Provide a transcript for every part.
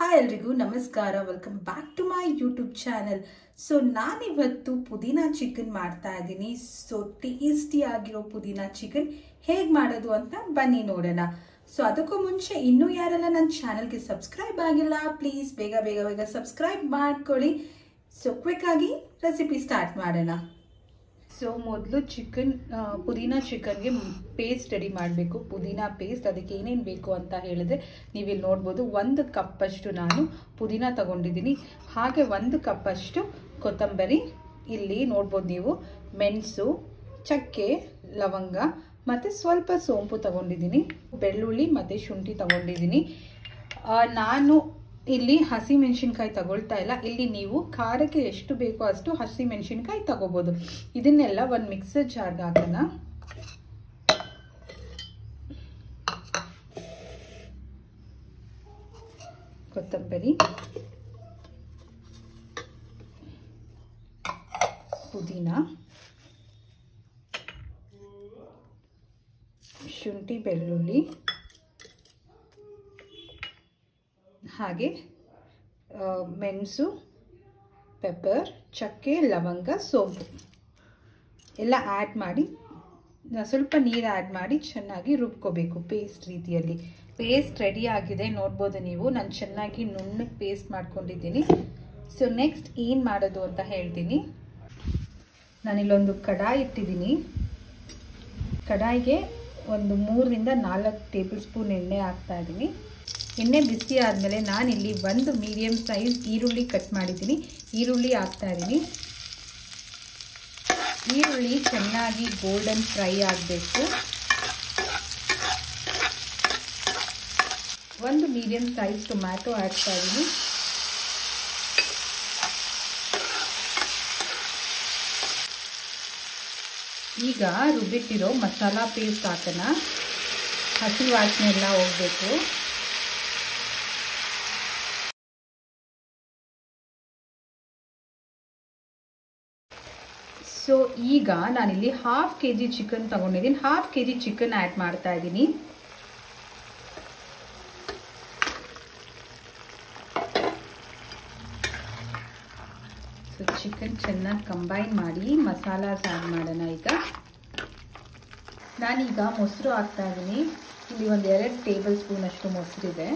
hi ಎಲ್ರಿಗೂ ನಮಸ್ಕಾರ welcome back to my YouTube channel so ನಾನಿವತ್ತು ಪುದೀನ ಚಿಕನ್ ಮಾಡ್ತಾ ಇದ್ದೀನಿ ಸೊ ಟೇಸ್ಟಿ ಆಗಿರೋ ಪುದೀನ ಚಿಕನ್ ಹೇಗೆ ಮಾಡೋದು ಅಂತ ಬನ್ನಿ ನೋಡೋಣ ಸೊ ಅದಕ್ಕೂ ಮುಂಚೆ ಇನ್ನೂ ಯಾರೆಲ್ಲ ನನ್ನ ಚಾನಲ್ಗೆ ಸಬ್ಸ್ಕ್ರೈಬ್ ಆಗಿಲ್ಲ ಪ್ಲೀಸ್ ಬೇಗ ಬೇಗ ಬೇಗ ಸಬ್ಸ್ಕ್ರೈಬ್ ಮಾಡ್ಕೊಳ್ಳಿ ಸೊ ಕ್ವಿಕ್ ಆಗಿ ರೆಸಿಪಿ ಸ್ಟಾರ್ಟ್ ಮಾಡೋಣ ಸೊ ಮೊದಲು ಚಿಕನ್ ಪುದೀನ ಚಿಕನ್ಗೆ ಪೇಸ್ಟ್ ರೆಡಿ ಮಾಡಬೇಕು ಪುದೀನ ಪೇಸ್ಟ್ ಅದಕ್ಕೆ ಏನೇನು ಬೇಕು ಅಂತ ಹೇಳಿದ್ರೆ ನೀವಿಲ್ಲಿ ನೋಡ್ಬೋದು ಒಂದು ಕಪ್ಪಷ್ಟು ನಾನು ಪುದೀನ ತಗೊಂಡಿದ್ದೀನಿ ಹಾಗೆ ಒಂದು ಕಪ್ಪಷ್ಟು ಕೊತ್ತಂಬರಿ ಇಲ್ಲಿ ನೋಡ್ಬೋದು ನೀವು ಮೆಣಸು ಚಕ್ಕೆ ಲವಂಗ ಮತ್ತು ಸ್ವಲ್ಪ ಸೋಂಪು ತಗೊಂಡಿದ್ದೀನಿ ಬೆಳ್ಳುಳ್ಳಿ ಮತ್ತು ಶುಂಠಿ ತಗೊಂಡಿದ್ದೀನಿ ನಾನು ಇಲ್ಲಿ ಹಸಿ ಮೆಣಸಿನ್ಕಾಯಿ ತಗೊಳ್ತಾ ಇಲ್ಲ ಇಲ್ಲಿ ನೀವು ಖಾರಕ್ಕೆ ಎಷ್ಟು ಬೇಕೋ ಅಷ್ಟು ಹಸಿ ಮೆಣಸಿನ್ಕಾಯಿ ತಗೋಬೋದು ಇದನ್ನೆಲ್ಲ ಒಂದು ಮಿಕ್ಸರ್ ಜಾರ್ಗೆ ಹಾಕೋಣ ಕೊತ್ತಂಬರಿ ಪುದೀನ ಶುಂಠಿ ಬೆಳ್ಳುಳ್ಳಿ ಹಾಗೆ ಮೆಣಸು ಪೆಪ್ಪರ್ ಚಕ್ಕೆ ಲವಂಗ ಸೋಂಪು ಎಲ್ಲ ಆ್ಯಡ್ ಮಾಡಿ ಸ್ವಲ್ಪ ನೀರು ಆ್ಯಡ್ ಮಾಡಿ ಚೆನ್ನಾಗಿ ರುಬ್ಕೋಬೇಕು ಪೇಸ್ಟ್ ರೀತಿಯಲ್ಲಿ ಪೇಸ್ಟ್ ರೆಡಿ ಆಗಿದೆ ನೋಡ್ಬೋದು ನೀವು ನಾನು ಚೆನ್ನಾಗಿ ನುಣ್ಣಗೆ ಪೇಸ್ಟ್ ಮಾಡ್ಕೊಂಡಿದ್ದೀನಿ ಸೊ ನೆಕ್ಸ್ಟ್ ಏನು ಮಾಡೋದು ಅಂತ ಹೇಳ್ತೀನಿ ನಾನಿಲ್ಲೊಂದು ಕಡಾಯಿ ಇಟ್ಟಿದ್ದೀನಿ ಕಡಾಯಿಗೆ ಒಂದು ಮೂರರಿಂದ ನಾಲ್ಕು ಟೇಬಲ್ ಸ್ಪೂನ್ ಎಣ್ಣೆ ಹಾಕ್ತಾ ಇದ್ದೀನಿ ಎಣ್ಣೆ ಬಿಸಿ ಆದಮೇಲೆ ನಾನಿಲ್ಲಿ ಒಂದು ಮೀಡಿಯಮ್ ಸೈಜ್ ಈರುಳ್ಳಿ ಕಟ್ ಮಾಡಿದ್ದೀನಿ ಈರುಳ್ಳಿ ಹಾಕ್ತಾ ಇದ್ದೀನಿ ಈರುಳ್ಳಿ ಚೆನ್ನಾಗಿ ಗೋಲ್ಡನ್ ಫ್ರೈ ಆಗಬೇಕು ಒಂದು ಮೀಡಿಯಮ್ ಸೈಜ್ ಟೊಮ್ಯಾಟೊ ಹಾಕ್ತಾ ಇದ್ದೀನಿ ಈಗ ರುಬ್ಬಿಟ್ಟಿರೋ ಮಸಾಲ ಪೇಸ್ಟ್ ಹಾಕೋಣ ಹಸಿ ವಾಸನೆ ಎಲ್ಲ ಹೋಗಬೇಕು ಸೊ ಈಗ ನಾನಿಲ್ಲಿ ಹಾಫ್ ಕೆ ಜಿ ಚಿಕನ್ ತಗೊಂಡಿದ್ದೀನಿ half K G chicken add ಮಾಡ್ತಾ ಇದ್ದೀನಿ ಸೊ ಚಿಕನ್ ಚೆನ್ನಾಗಿ ಕಂಬೈನ್ ಮಾಡಿ ಮಸಾಲಾಸ್ ಆ್ಯಡ್ ಮಾಡೋಣ ಈಗ ನಾನೀಗ ಮೊಸರು ಹಾಕ್ತಾ ಇದ್ದೀನಿ ಇಲ್ಲಿ ಒಂದು ಎರಡು ಟೇಬಲ್ ಸ್ಪೂನ್ ಅಷ್ಟು ಮೊಸರಿದೆ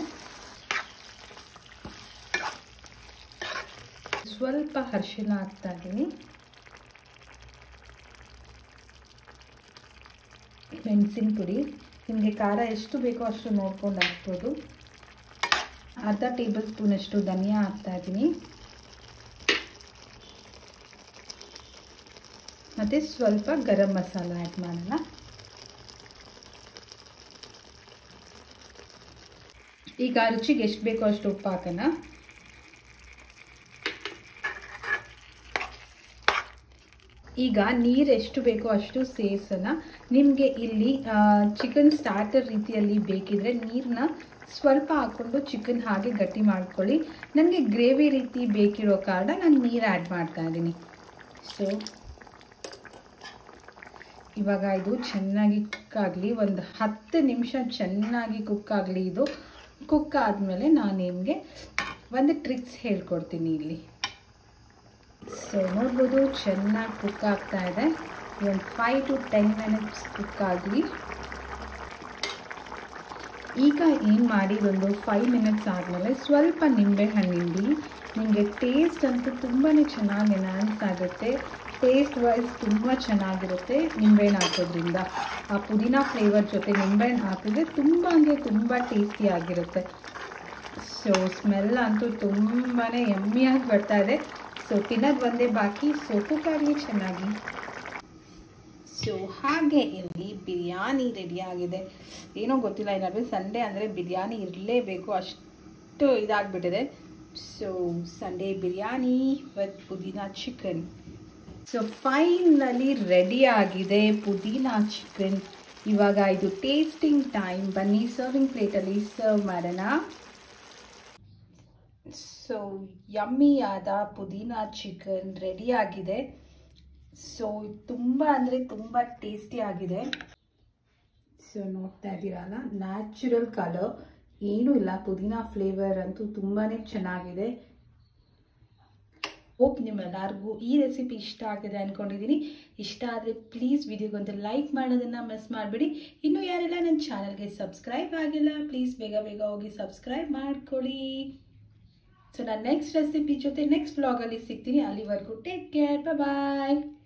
ಸ್ವಲ್ಪ ಅರಿಶಿನ ಹಾಕ್ತಾ ಇದ್ದೀನಿ ಮೆಣಸಿನ ಪುಡಿ ನಿಮಗೆ ಖಾರ ಎಷ್ಟು ಬೇಕೋ ಅಷ್ಟು ನೋಡ್ಕೊಂಡು ಹಾಕ್ಬೋದು ಅರ್ಧ ಟೇಬಲ್ ಸ್ಪೂನಷ್ಟು ಧನಿಯಾ ಹಾಕ್ತಾ ಇದ್ದೀನಿ ಮತ್ತು ಸ್ವಲ್ಪ ಗರಂ ಮಸಾಲ ಆ್ಯಡ್ ಮಾಡೋಣ ಈಗ ರುಚಿಗೆ ಎಷ್ಟು ಬೇಕೋ ಅಷ್ಟು ಉಪ್ಪು ಹಾಕೋಣ ಈಗ ನೀರು ಎಷ್ಟು ಬೇಕೋ ಅಷ್ಟು ಸೇರಿಸೋಣ ನಿಮಗೆ ಇಲ್ಲಿ ಚಿಕನ್ ಸ್ಟಾರ್ಟರ್ ರೀತಿಯಲ್ಲಿ ಬೇಕಿದ್ರೆ ನೀರನ್ನ ಸ್ವಲ್ಪ ಹಾಕ್ಕೊಂಡು ಚಿಕನ್ ಹಾಗೆ ಗಟ್ಟಿ ಮಾಡ್ಕೊಳ್ಳಿ ನನಗೆ ಗ್ರೇವಿ ರೀತಿ ಬೇಕಿರೋ ಕಾರಣ ನಾನು ನೀರು ಆ್ಯಡ್ ಮಾಡ್ತಾ ಇದ್ದೀನಿ ಸೊ ಇವಾಗ ಇದು ಚೆನ್ನಾಗಿ ಕುಕ್ ಆಗಲಿ ಒಂದು ಹತ್ತು ನಿಮಿಷ ಚೆನ್ನಾಗಿ ಕುಕ್ ಆಗಲಿ ಇದು ಕುಕ್ ಆದಮೇಲೆ ನಾನು ನಿಮಗೆ ಒಂದು ಟ್ರಿಕ್ಸ್ ಹೇಳ್ಕೊಡ್ತೀನಿ ಇಲ್ಲಿ ಸೊ ನೋಡ್ಬೋದು ಚೆನ್ನಾಗಿ ಕುಕ್ ಆಗ್ತಾ ಇದೆ ಒಂದು five to ten minutes cook ಆಗಲಿ ಈಗ ಏನು ಮಾಡಿ ಒಂದು ಫೈವ್ ಮಿನಿಟ್ಸ್ ಆದಮೇಲೆ ಸ್ವಲ್ಪ ನಿಂಬೆ ಹಣ್ಣು ಹಿಂಡಿ ನಿಮಗೆ ಟೇಸ್ಟ್ ಅಂತೂ ತುಂಬಾ ಚೆನ್ನಾಗಿ ಎನ್ಹಾನ್ಸ್ ಆಗುತ್ತೆ ಟೇಸ್ಟ್ ವೈಸ್ ತುಂಬ ಚೆನ್ನಾಗಿರುತ್ತೆ ನಿಂಬೆಹಣ್ಣು ಹಾಕೋದ್ರಿಂದ ಆ ಪುದೀನ ಫ್ಲೇವರ್ ಜೊತೆ ನಿಂಬೆಹಣ್ಣು ಹಾಕಿದ್ರೆ ತುಂಬ ಅಂದರೆ ತುಂಬ ಟೇಸ್ಟಿಯಾಗಿರುತ್ತೆ ಸೊ ಸ್ಮೆಲ್ ಅಂತೂ ತುಂಬಾ ಎಮ್ಮಿಯಾಗಿ ಬರ್ತಾ ಇದೆ ಸೊ ತಿನ್ನೋದು ಒಂದೇ ಬಾಕಿ ಸೊ ಕುಕ್ಕಾಗಲಿ ಚೆನ್ನಾಗಿ ಸೊ ಹಾಗೆ ಇಲ್ಲಿ ಬಿರಿಯಾನಿ ರೆಡಿಯಾಗಿದೆ ಏನೋ ಗೊತ್ತಿಲ್ಲ ಏನಾದರೂ ಸಂಡೇ ಅಂದರೆ ಬಿರಿಯಾನಿ ಇರಲೇಬೇಕು ಅಷ್ಟು ಇದಾಗ್ಬಿಟ್ಟಿದೆ so Sunday biryani with pudina chicken so finally ready ಆಗಿದೆ ಪುದೀನ ಚಿಕನ್ ಇವಾಗ ಇದು ಟೇಸ್ಟಿಂಗ್ ಟೈಮ್ ಬನ್ನಿ ಸರ್ವಿಂಗ್ ಪ್ಲೇಟಲ್ಲಿ ಸರ್ವ್ ಮಾಡೋಣ ಸೊ ಯಮ್ಮಿಯಾದ ಪುದೀನ ಚಿಕನ್ ರೆಡಿ ಆಗಿದೆ ಸೊ ತುಂಬ ಅಂದರೆ ತುಂಬ ಟೇಸ್ಟಿ ಆಗಿದೆ ಸೊ ನೋಡ್ತಾ ಇದ್ದೀರಲ್ಲ ನ್ಯಾಚುರಲ್ ಕಲರ್ ಏನೂ ಇಲ್ಲ ಪುದೀನ ಫ್ಲೇವರ್ ಅಂತೂ ತುಂಬಾ ಚೆನ್ನಾಗಿದೆ ಹೋಪ್ ನಿಮ್ಮೆಲ್ಲರಿಗೂ ಈ ರೆಸಿಪಿ ಇಷ್ಟ ಆಗಿದೆ ಅಂದ್ಕೊಂಡಿದ್ದೀನಿ ಇಷ್ಟ ಆದರೆ ಪ್ಲೀಸ್ ವಿಡಿಯೋಗೊಂದು ಲೈಕ್ ಮಾಡೋದನ್ನು ಮಿಸ್ ಮಾಡಿಬಿಡಿ ಇನ್ನೂ ಯಾರೆಲ್ಲ ನನ್ನ ಚಾನಲ್ಗೆ ಸಬ್ಸ್ಕ್ರೈಬ್ ಆಗಿಲ್ಲ ಪ್ಲೀಸ್ ಬೇಗ ಬೇಗ ಹೋಗಿ ಸಬ್ಸ್ಕ್ರೈಬ್ ಮಾಡ್ಕೊಳ್ಳಿ ಸೊ ನಾನು ನೆಕ್ಸ್ಟ್ ರೆಸಿಪಿ ಜೊತೆ ನೆಕ್ಸ್ಟ್ ವ್ಲಾಗಲ್ಲಿ ಸಿಗ್ತೀನಿ ಅಲ್ಲಿವರೆಗೂ ಟೇಕ್ ಕೇರ್ ಬಾಯ್